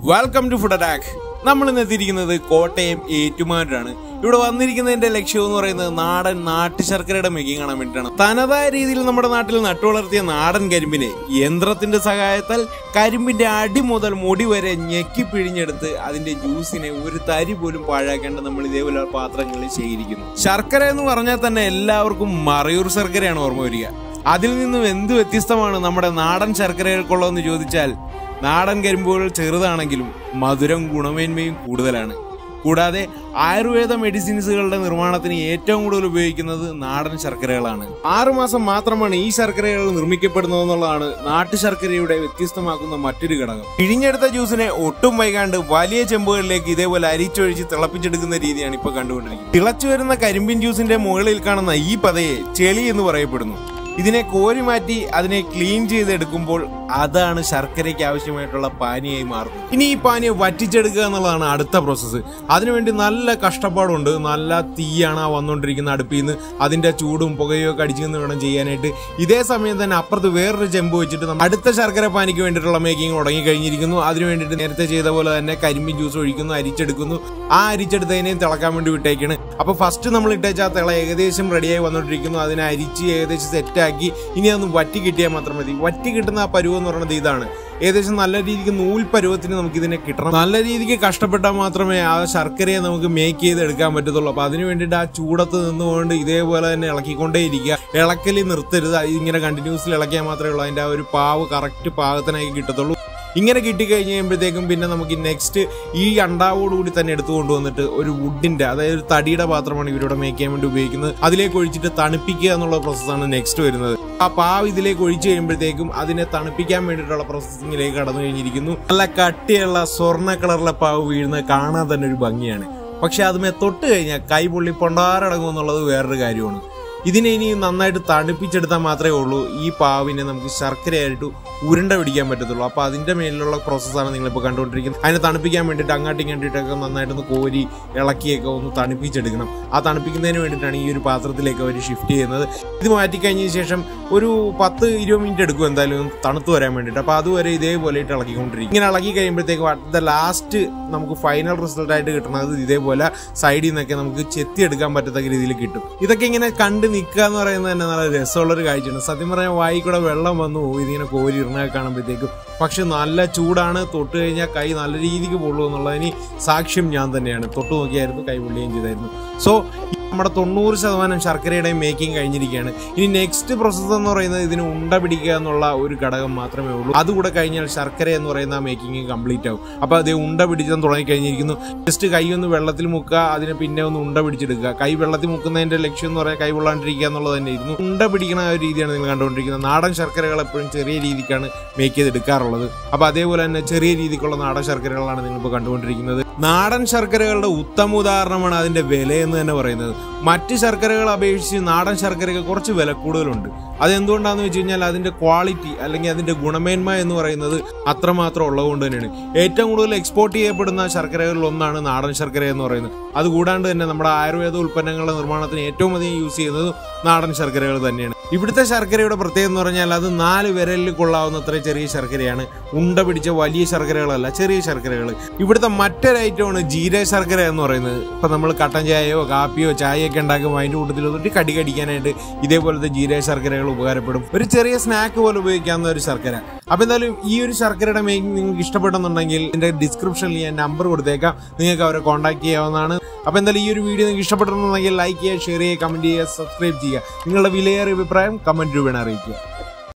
welcome to food attack നമ്മൾ ഇന്ന് എത്തിയിരിക്കുന്നത് കോട്ടയം ഏറ്റുമാനൂരാണ് ഇവിടെ വന്നിരിക്കുന്നതിന്റെ ലക്ഷ്യം എന്ന് പറയുന്നത് നാടൻ നാട്ടു ശർക്കരയുടെ മേക്കിംഗ് കാണാൻ വേണ്ടിയിട്ടാണ് തനതായ രീതിയിൽ നമ്മുടെ നാട്ടിൽ നട്ടുവളർത്തിയ നാടൻ കരിമ്പിനെ യന്ത്രത്തിന്റെ സഹായത്താൽ കരിമ്പിന്റെ അടി മുതൽ മുടി വരെ ഞെക്കി പിഴിഞ്ഞെടുത്ത് അതിന്റെ ജ്യൂസിനെ ഒരു തരി പോലും പാഴാക്കേണ്ട നമ്മൾ ഇതേപോലെ പാത്രങ്ങളിൽ ശേഖരിക്കുന്നു ശർക്കര എന്ന് പറഞ്ഞാൽ തന്നെ എല്ലാവർക്കും മറയൂർ ശർക്കരയാണ് ഓർമ്മ വരിക അതിൽ നിന്നും എന്ത് വ്യത്യസ്തമാണ് നമ്മുടെ നാടൻ ശർക്കരകൾക്കുള്ളതെന്ന് ചോദിച്ചാൽ നാടൻ കരിമ്പുകൾ ചെറുതാണെങ്കിലും മധുരം ഗുണമേന്മയും കൂടുതലാണ് കൂടാതെ ആയുർവേദ മെഡിസിൻസുകളുടെ നിർമ്മാണത്തിന് ഏറ്റവും കൂടുതൽ ഉപയോഗിക്കുന്നത് നാടൻ ശർക്കരകളാണ് ആറുമാസം മാത്രമാണ് ഈ ശർക്കരകൾ നിർമ്മിക്കപ്പെടുന്നതെന്നുള്ളതാണ് നാട്ടു ശർക്കരയുടെ വ്യത്യസ്തമാക്കുന്ന മറ്റൊരു ഘടകം പിഴിഞ്ഞെടുത്ത ജ്യൂസിനെ ഒട്ടും വൈകാണ്ട് വലിയ ചെമ്പുകളിലേക്ക് ഇതേപോലെ അരിച്ചൊഴിച്ച് തിളപ്പിച്ചെടുക്കുന്ന രീതിയാണ് ഇപ്പോൾ കണ്ടുകൊണ്ടിരിക്കുന്നത് തിളച്ചു വരുന്ന കരിമ്പിൻ ജ്യൂസിന്റെ മുകളിൽ കാണുന്ന ഈ പതയെ ചെളി എന്ന് പറയപ്പെടുന്നു ഇതിനെ കോരി മാറ്റി അതിനെ ക്ലീൻ ചെയ്തെടുക്കുമ്പോൾ അതാണ് ശർക്കരയ്ക്ക് ആവശ്യമായിട്ടുള്ള പാനീയമായി മാറുന്നത് ഇനി ഈ പാനീയം വറ്റിച്ചെടുക്കുക എന്നുള്ളതാണ് അടുത്ത പ്രോസസ്സ് അതിനുവേണ്ടി നല്ല കഷ്ടപ്പാടുണ്ട് നല്ല തീയാണ് ആ വന്നുകൊണ്ടിരിക്കുന്ന അടുപ്പിൽ നിന്ന് അതിന്റെ ചൂടും പുകയോ ഒക്കെ അടിച്ചു നിന്ന് വേണം ചെയ്യാനായിട്ട് ഇതേ സമയം തന്നെ അപ്പുറത്ത് വേറൊരു ചെമ്പ് വെച്ചിട്ട് നമ്മൾ അടുത്ത ശർക്കര പാനിക്ക് വേണ്ടിയിട്ടുള്ള മേക്കിംഗ് തുടങ്ങി കഴിഞ്ഞിരിക്കുന്നു അതിന് വേണ്ടിയിട്ട് നേരത്തെ ചെയ്ത പോലെ തന്നെ കരിമ്പിൻ ജ്യൂസ് ഒഴിക്കുന്നു അരിച്ചെടുക്കുന്നു ആ അരിച്ചെടുത്തതിനെയും തിളക്കാൻ വേണ്ടി വിട്ടേക്കാണ് അപ്പൊ ഫസ്റ്റ് നമ്മൾ ഇട്ടേച്ച ആ തിള ഏകദേശം റെഡിയായി വന്നുകൊണ്ടിരിക്കുന്നു അതിനെ അരിച്ച് ഏകദേശം സെറ്റാക്കി ഇനി അതൊന്ന് വറ്റി കിട്ടിയാൽ മാത്രം മതി വറ്റി കിട്ടുന്ന ആ പരുവം എന്ന് പറയുന്നത് ഇതാണ് ഏകദേശം നല്ല രീതിക്ക് നൂൽ പരുവത്തിന് നമുക്ക് ഇതിനെ കിട്ടണം നല്ല രീതിക്ക് കഷ്ടപ്പെട്ടാൽ മാത്രമേ ആ ശർക്കരയെ നമുക്ക് മേക്ക് ചെയ്ത് എടുക്കാൻ പറ്റത്തുള്ളൂ അപ്പൊ അതിന് വേണ്ടിയിട്ട് ആ ചൂടത്ത് നിന്നുകൊണ്ട് ഇതേപോലെ തന്നെ ഇളക്കിക്കൊണ്ടേ ഇരിക്കുക ഇളക്കലി നിർത്തരുത് അത് ഇങ്ങനെ കണ്ടിന്യൂസ്ലി ഇളക്കിയാൽ മാത്രമേ ഉള്ളൂ അതിന്റെ ആ ഒരു പാവ് കറക്റ്റ് പാകത്തിനായി കിട്ടത്തുള്ളൂ ഇങ്ങനെ കിട്ടിക്കഴിഞ്ഞ് കഴിയുമ്പോഴത്തേക്കും പിന്നെ നമുക്ക് നെക്സ്റ്റ് ഈ അണ്ടാവോടുകൂടി തന്നെ എടുത്തു കൊണ്ടുവന്നിട്ട് ഒരു വുഡിന്റെ അതായത് ഒരു തടിയുടെ പാത്രമാണ് ഇവരിവിടെ മേക്ക് ചെയ്യാൻ വേണ്ടി ഉപയോഗിക്കുന്നത് അതിലേക്ക് ഒഴിച്ചിട്ട് തണുപ്പിക്കുക എന്നുള്ള പ്രോസസ്സാണ് നെക്സ്റ്റ് വരുന്നത് ആ പാവ് ഇതിലേക്ക് ഒഴിച്ചു കഴിയുമ്പോഴത്തേക്കും അതിനെ തണുപ്പിക്കാൻ വേണ്ടിയിട്ടുള്ള പ്രോസസ്സിങ്ങിലേക്ക് കടന്നു കഴിഞ്ഞിരിക്കുന്നു നല്ല കട്ടിയുള്ള സ്വർണ്ണ കളറിലെ പാവ് വീഴുന്നത് കാണാൻ തന്നെ ഒരു ഭംഗിയാണ് പക്ഷെ അതുമേ തൊട്ട് കഴിഞ്ഞാൽ കൈ പൊള്ളി പൊണ്ടാറടങ്ങും എന്നുള്ളത് വേറൊരു കാര്യമാണ് ഇതിനെ ഇനി നന്നായിട്ട് തണുപ്പിച്ചെടുത്താൽ മാത്രമേ ഉള്ളൂ ഈ പാവിനെ നമുക്ക് ശർക്കരയായിട്ട് ഉരുണ്ട പിടിക്കാൻ പറ്റത്തുള്ളൂ അപ്പോൾ അതിന്റെ മേലിലുള്ള പ്രോസസ്സാണ് നിങ്ങളിപ്പോൾ കണ്ടുകൊണ്ടിരിക്കുന്നത് അതിനെ തണുപ്പിക്കാൻ വേണ്ടിയിട്ട് അങ്ങാട്ടും ഇങ്ങോട്ടിട്ടൊക്കെ നന്നായിട്ടൊന്ന് കോരി ഇളക്കിയൊക്കെ ഒന്ന് തണുപ്പിച്ചെടുക്കണം ആ തണുപ്പിക്കുന്നതിന് വേണ്ടിയിട്ടാണ് ഈ ഒരു പാത്രത്തിലേക്ക് അവർ ഷിഫ്റ്റ് ചെയ്യുന്നത് ഇത് മാറ്റിക്കഴിഞ്ഞ ശേഷം ഒരു പത്ത് ഇരുപത് മിനിറ്റ് എടുക്കും എന്തായാലും തണുത്ത് വരാൻ വേണ്ടിയിട്ട് അപ്പോൾ അതുവരെ ഇതേപോലെ ഇട്ട് ഇളക്കിക്കൊണ്ടിരിക്കും ഇങ്ങനെ ഇളക്കി കഴിയുമ്പോഴത്തേക്കും അറ്റ് ദ ലാസ്റ്റ് നമുക്ക് ഫൈനൽ റിസൾട്ട് ആയിട്ട് കിട്ടുന്നത് ഇതേപോലെ സൈഡിൽ നിന്നൊക്കെ നമുക്ക് ചെത്തിയെടുക്കാൻ പറ്റത്തക്ക രീതിയിൽ കിട്ടും ഇതൊക്കെ ഇങ്ങനെ കണ്ട് നിൽക്കുക എന്ന് പറയുന്നത് തന്നെ നല്ല രസമുള്ളൊരു കാഴ്ചയാണ് സത്യം പറഞ്ഞാൽ വായി കൂടെ വെള്ളം വന്നു പോകും ഇതിങ്ങനെ കോരി ഇറങ്ങാൻ കാണുമ്പോഴത്തേക്കും പക്ഷെ നല്ല ചൂടാണ് തൊട്ട് കഴിഞ്ഞാൽ കൈ നല്ല രീതിക്ക് പൊള്ളൂ എന്നുള്ളതിന് സാക്ഷ്യം ഞാൻ തന്നെയാണ് തൊട്ട് നോക്കിയായിരുന്നു കൈ പൊള്ളുകയും ചെയ്തായിരുന്നു സോ നമ്മുടെ തൊണ്ണൂറ് ശതമാനം ശർക്കരയുടെയും മേക്കിംഗ് കഴിഞ്ഞിരിക്കുകയാണ് ഇനി നെക്സ്റ്റ് പ്രോസസ്സ് എന്ന് പറയുന്നത് ഇതിന് ഉണ്ട പിടിക്കുക എന്നുള്ള ഒരു ഘടകം മാത്രമേ ഉള്ളൂ അതുകൂടെ കഴിഞ്ഞാൽ ശർക്കര എന്ന് പറയുന്ന മേക്കിംഗ് കംപ്ലീറ്റ് ആവും അപ്പോൾ അത് ഉണ്ട പിടിച്ചാൽ തുടങ്ങി കഴിഞ്ഞിരിക്കുന്നു ജസ്റ്റ് കൈ ഒന്ന് വെള്ളത്തിൽ മുക്കുക അതിനെ പിന്നെ ഒന്ന് ഉണ്ട പിടിച്ചെടുക്കുക കൈ വെള്ളത്തിൽ മുക്കുന്നതിന്റെ ലക്ഷ്യം എന്ന് പറയാൻ കൈ കൊള്ളാണ്ടിരിക്കുക എന്നുള്ളത് തന്നെ ഇരുന്നു ഉണ്ട പിടിക്കണ ആ ഒരു രീതിയാണ് നിങ്ങൾ കണ്ടുകൊണ്ടിരിക്കുന്നത് നാടൻ ശർക്കരകൾ എപ്പോഴും ചെറിയ രീതിക്കാണ് മേക്ക് ചെയ്തെടുക്കാറുള്ളത് അപ്പോൾ അതേപോലെ തന്നെ ചെറിയ രീതിക്കുള്ള നാടൻ ശർക്കരകളാണ് നിങ്ങളിപ്പോൾ കണ്ടുകൊണ്ടിരിക്കുന്നത് നാടൻ ശർക്കരകളുടെ ഉത്തമ ഉദാഹരണമാണ് അതിന്റെ വില എന്ന് തന്നെ പറയുന്നത് മറ്റ് ശർക്കരകൾ അപേക്ഷിച്ച് നാടൻ ശർക്കരയ്ക്ക് കുറച്ച് വില കൂടുതലുണ്ട് അതെന്തുകൊണ്ടാണെന്ന് വെച്ച് കഴിഞ്ഞാൽ അതിന്റെ ക്വാളിറ്റി അല്ലെങ്കിൽ അതിന്റെ ഗുണമേന്മ എന്ന് പറയുന്നത് അത്രമാത്രം ഉള്ളതുകൊണ്ട് തന്നെയാണ് ഏറ്റവും കൂടുതൽ എക്സ്പോർട്ട് ചെയ്യപ്പെടുന്ന ശർക്കരകളിൽ ഒന്നാണ് നാടൻ ശർക്കര എന്ന് പറയുന്നത് അതുകൂടാണ്ട് തന്നെ നമ്മുടെ ആയുർവേദ ഉൽപ്പന്നങ്ങളുടെ നിർമ്മാണത്തിന് ഏറ്റവും അധികം യൂസ് ചെയ്യുന്നത് നാടൻ ശർക്കരകൾ തന്നെയാണ് ഇവിടുത്തെ ശർക്കരയുടെ പ്രത്യേകത എന്ന് പറഞ്ഞാൽ അത് നാല് വിരലിൽ കൊള്ളാവുന്ന അത്ര ചെറിയ ശർക്കരയാണ് ഉണ്ട പിടിച്ച വലിയ ശർക്കരകളല്ല ചെറിയ ശർക്കരകൾ ഇവിടുത്തെ മറ്റൊരു ഐറ്റമാണ് ജീര ശർക്കര എന്ന് പറയുന്നത് ഇപ്പൊ നമ്മൾ കട്ടൻ ചായയോ കാപ്പിയോ ചായയൊക്കെ ഉണ്ടാക്കുമ്പോൾ അതിന്റെ കൂട്ടത്തിൽ ഒന്നിട്ട് കടി കടിക്കാനായിട്ട് ഇതേപോലത്തെ ജീര ശർക്കരകൾ ഉപകാരപ്പെടും ഒരു ചെറിയ സ്നാക്ക് പോലെ ഉപയോഗിക്കാവുന്ന ഒരു ശർക്കര അപ്പൊ എന്തായാലും ഈ ഒരു ശർക്കരയുടെ മേക്കിംഗ് നിങ്ങൾക്ക് ഇഷ്ടപ്പെടുന്നുണ്ടെങ്കിൽ എന്റെ ഡിസ്ക്രിപ്ഷനിൽ ഞാൻ നമ്പർ കൊടുത്തേക്കാം നിങ്ങൾക്ക് അവരെ കോൺടാക്ട് ചെയ്യാവുന്നതാണ് അപ്പൊ എന്തായാലും ഈ ഒരു വീഡിയോ നിങ്ങൾക്ക് ഇഷ്ടപ്പെട്ടിട്ടുണ്ടെങ്കിൽ ലൈക്ക് ചെയ്യുക ഷെയർ ചെയ്യുക കമന്റ് ചെയ്യുക സബ്സ്ക്രൈബ് ചെയ്യുക നിങ്ങളുടെ വിലയേറിയ അഭിപ്രായം കമന്റ് രൂപേണ അറിയിക്കുക